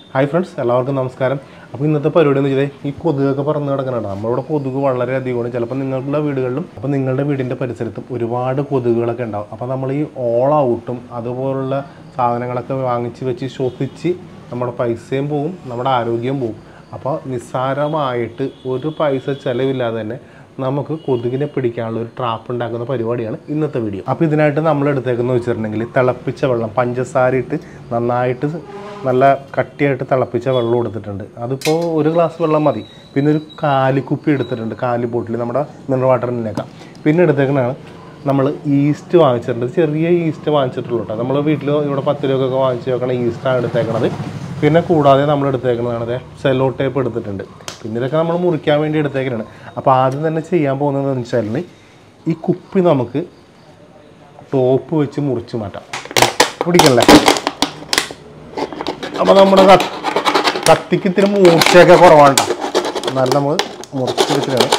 Hi friends എല്ലാവർക്കും നമസ്കാരം അപ്പോൾ ഇന്നത്തെ പരിപാടി എന്ന് വെച്ചാൽ ഈ കൊതുകൊക്കെ പറന്ന് കിടക്കുന്നുണ്ട് നമ്മളിവിടെ കൊതുക് വളരെ അധികമാണ് ചിലപ്പോൾ നിങ്ങളുടെ വീടുകളിലും അപ്പോൾ നിങ്ങളുടെ വീടിൻ്റെ പരിസരത്തും ഒരുപാട് കൊതുകുകളൊക്കെ ഉണ്ടാവും അപ്പോൾ നമ്മൾ ഈ ഓൾ ഔട്ടും അതുപോലുള്ള സാധനങ്ങളൊക്കെ വാങ്ങിച്ച് വെച്ച് ശ്വസിച്ച് നമ്മുടെ പൈസയും പോവും നമ്മുടെ ആരോഗ്യം പോവും അപ്പോൾ നിസ്സാരമായിട്ട് ഒരു പൈസ ചിലവില്ലാതെ തന്നെ നമുക്ക് കൊതുകിനെ പിടിക്കാനുള്ള ഒരു ട്രാപ്പ് ഉണ്ടാക്കുന്ന പരിപാടിയാണ് ഇന്നത്തെ വീഡിയോ അപ്പോൾ ഇതിനായിട്ട് നമ്മൾ എടുത്തേക്കുന്നത് വെച്ചിട്ടുണ്ടെങ്കിൽ തിളപ്പിച്ച വെള്ളം പഞ്ചസാര ഇട്ട് നന്നായിട്ട് നല്ല കട്ടിയായിട്ട് തിളപ്പിച്ച വെള്ളം എടുത്തിട്ടുണ്ട് അതിപ്പോൾ ഒരു ഗ്ലാസ് വെള്ളം മതി പിന്നെ ഒരു കാലി കുപ്പി എടുത്തിട്ടുണ്ട് കാലി ബോട്ടിൽ നമ്മുടെ മിനറൽ വാട്ടറിനേക്കാം പിന്നെ എടുത്തേക്കുന്നതാണ് നമ്മൾ ഈസ്റ്റ് വാങ്ങിച്ചിട്ടുണ്ട് ചെറിയ ഈസ്റ്റ് വാങ്ങിച്ചിട്ടുള്ളൂ കേട്ടോ നമ്മൾ വീട്ടിൽ ഇവിടെ പത്ത് രൂപക്കൊക്കെ വാങ്ങിച്ച് വെക്കണ ഈസ്റ്റാണ് എടുത്തേക്കണത് പിന്നെ കൂടാതെ നമ്മൾ എടുത്തേക്കുന്നതാണ് അതെ സെല്ലോ ടേപ്പ് എടുത്തിട്ടുണ്ട് പിന്നെ ഇതൊക്കെ നമ്മൾ മുറിക്കാൻ വേണ്ടി എടുത്തേക്കാണ് അപ്പോൾ ആദ്യം തന്നെ ചെയ്യാൻ പോകുന്നത് എന്ന് വെച്ചാൽ ഈ കുപ്പി നമുക്ക് ടോപ്പ് വെച്ച് മുറിച്ച് മാറ്റാം പിടിക്കല്ലേ അപ്പോൾ നമ്മുടെ കത്ത് കത്തിക്ക് ഇത്തിരി മൂർച്ചയൊക്കെ കുറവാണ് ട്ടോ. എന്നാലും നമ്മൾ മുറിച്ചെടുക്കുകയാണ്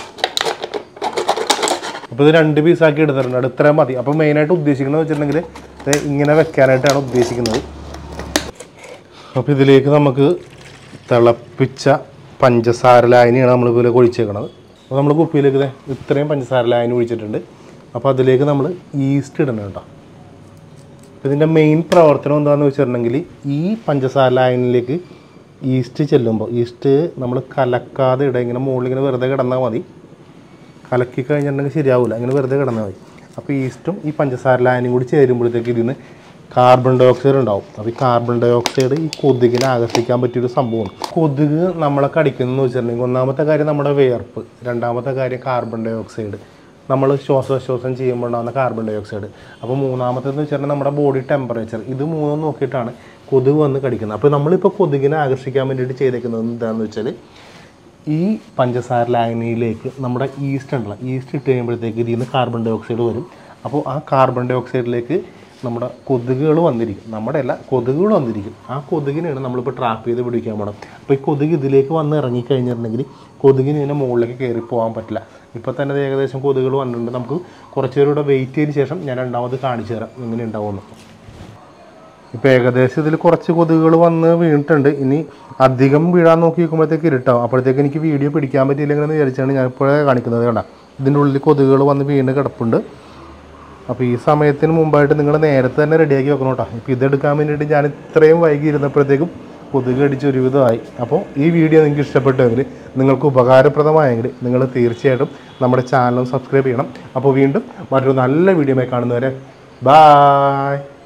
അപ്പോൾ ഇത് രണ്ട് പീസാക്കി എടുത്തിട്ടുണ്ട് അത് ഇത്രയും മതി അപ്പോൾ മെയിനായിട്ട് ഉദ്ദേശിക്കുന്നത് വെച്ചിട്ടുണ്ടെങ്കിൽ ഇത് ഇങ്ങനെ വെക്കാനായിട്ടാണ് ഉദ്ദേശിക്കുന്നത് അപ്പോൾ ഇതിലേക്ക് നമുക്ക് തിളപ്പിച്ച പഞ്ചസാര ലായനിയാണ് നമ്മൾ ഇതിലേക്ക് ഒഴിച്ചേക്കണത് അപ്പോൾ നമ്മൾ കുപ്പിയിലേക്ക് ദേ ഇത്രയും പഞ്ചസാര ലായനി ഒഴിച്ചിട്ടുണ്ട് അപ്പോൾ അതിലേക്ക് നമ്മൾ ഈസ്റ്റ് ഇടണം കേട്ടോ ഇതിൻ്റെ മെയിൻ പ്രവർത്തനം എന്താണെന്ന് വെച്ചിട്ടുണ്ടെങ്കിൽ ഈ പഞ്ചസാര ലായനിലേക്ക് ഈസ്റ്റ് ചെല്ലുമ്പോൾ ഈസ്റ്റ് നമ്മൾ കലക്കാതെ ഇടുക ഇങ്ങനെ മുകളിൽ ഇങ്ങനെ വെറുതെ കിടന്നാൽ മതി കലക്കി കഴിഞ്ഞിട്ടുണ്ടെങ്കിൽ ശരിയാവില്ല അങ്ങനെ വെറുതെ കിടന്നാൽ മതി അപ്പോൾ ഈസ്റ്റും ഈ പഞ്ചസാര ലായനിയും കൂടി ചേരുമ്പോഴത്തേക്ക് ഇതിൽ നിന്ന് കാർബൺ ഡൈ ഓക്സൈഡ് ഉണ്ടാവും അപ്പോൾ ഈ കാർബൺ ഡൈ ഓക്സൈഡ് ഈ കൊതുകിനെ ആകർഷിക്കാൻ പറ്റിയൊരു സംഭവമാണ് കൊതുക് നമ്മളെ കടിക്കുന്നതെന്ന് വെച്ചിട്ടുണ്ടെങ്കിൽ ഒന്നാമത്തെ കാര്യം നമ്മുടെ വിയർപ്പ് രണ്ടാമത്തെ കാര്യം കാർബൺ ഡൈ ഓക്സൈഡ് നമ്മൾ ശ്വാസോച്ഛ്വാസം ചെയ്യുമ്പോൾ ഉണ്ടാകുന്ന കാർബൺ ഡൈ ഓക്സൈഡ് അപ്പോൾ മൂന്നാമത്തേന്ന് വെച്ചിട്ടുണ്ടെങ്കിൽ നമ്മുടെ ബോഡി ടെമ്പറേച്ചർ ഇത് മൂന്നും നോക്കിയിട്ടാണ് കൊതുക് വന്ന് കടിക്കുന്നത് അപ്പോൾ നമ്മളിപ്പോൾ കൊതുകിനെ ആകർഷിക്കാൻ വേണ്ടിയിട്ട് ചെയ്തേക്കുന്നത് എന്താണെന്ന് വെച്ചാൽ ഈ പഞ്ചസാര ലായനിയിലേക്ക് നമ്മുടെ ഈസ്റ്റ് ഉണ്ടല്ലോ ഈസ്റ്റ് ഇട്ട് കഴിയുമ്പോഴത്തേക്ക് ഇതിൽ നിന്ന് കാർബൺ ഡൈ ഓക്സൈഡ് വരും അപ്പോൾ ആ കാർബൺ ഡൈ ഓക്സൈഡിലേക്ക് നമ്മുടെ കൊതുകുകൾ വന്നിരിക്കും നമ്മുടെ അല്ല കൊതുകുകൾ വന്നിരിക്കും ആ കൊതുകിനെയാണ് നമ്മളിപ്പോൾ ട്രാപ്പ് ചെയ്ത് പിടിക്കാൻ പോകണം അപ്പോൾ ഈ കൊതുക് ഇതിലേക്ക് വന്ന് ഇറങ്ങിക്കഴിഞ്ഞിട്ടുണ്ടെങ്കിൽ കൊതുകിന് ഇതിൻ്റെ മുകളിലേക്ക് കയറി പോകാൻ പറ്റില്ല ഇപ്പോൾ തന്നെ ഇത് ഏകദേശം കൊതുകുകൾ വന്നിട്ടുണ്ട് നമുക്ക് കുറച്ച് നേരം കൂടെ വെയിറ്റ് ചെയ്തതിന് ശേഷം ഞാൻ രണ്ടാമത് കാണിച്ചു തരാം എങ്ങനെ ഉണ്ടാവുമെന്ന് ഇപ്പോൾ ഏകദേശം ഇതിൽ കുറച്ച് കൊതുകുകൾ വന്ന് വീണിട്ടുണ്ട് ഇനി അധികം വീഴാൻ നോക്കി നോക്കുമ്പോഴത്തേക്ക് ഇരുട്ടാവും അപ്പോഴത്തേക്ക് എനിക്ക് വീഡിയോ പിടിക്കാൻ പറ്റിയില്ലെന്ന് വിചാരിച്ചാണ് ഞാൻ ഇപ്പോഴേ കാണിക്കുന്നത് കണ്ട ഇതിൻ്റെ ഉള്ളിൽ കൊതുകുകൾ വന്ന് വീണ് കിടപ്പുണ്ട് അപ്പോൾ ഈ സമയത്തിന് മുമ്പായിട്ട് നിങ്ങൾ നേരത്തെ തന്നെ റെഡിയാക്കി വെക്കണം കേട്ടോ ഇപ്പോൾ ഇതെടുക്കാൻ വേണ്ടിയിട്ട് ഞാൻ ഇത്രയും വൈകി ഇരുന്നപ്പോഴത്തേക്കും കൊതുക് അടിച്ച് ഒരുവിധമായി അപ്പോൾ ഈ വീഡിയോ നിങ്ങൾക്ക് ഇഷ്ടപ്പെട്ടുവെങ്കിൽ നിങ്ങൾക്ക് ഉപകാരപ്രദമായെങ്കിൽ നിങ്ങൾ തീർച്ചയായിട്ടും നമ്മുടെ ചാനലും സബ്സ്ക്രൈബ് ചെയ്യണം അപ്പോൾ വീണ്ടും മറ്റൊരു നല്ല വീഡിയോമായി കാണുന്നവരെ ബായ്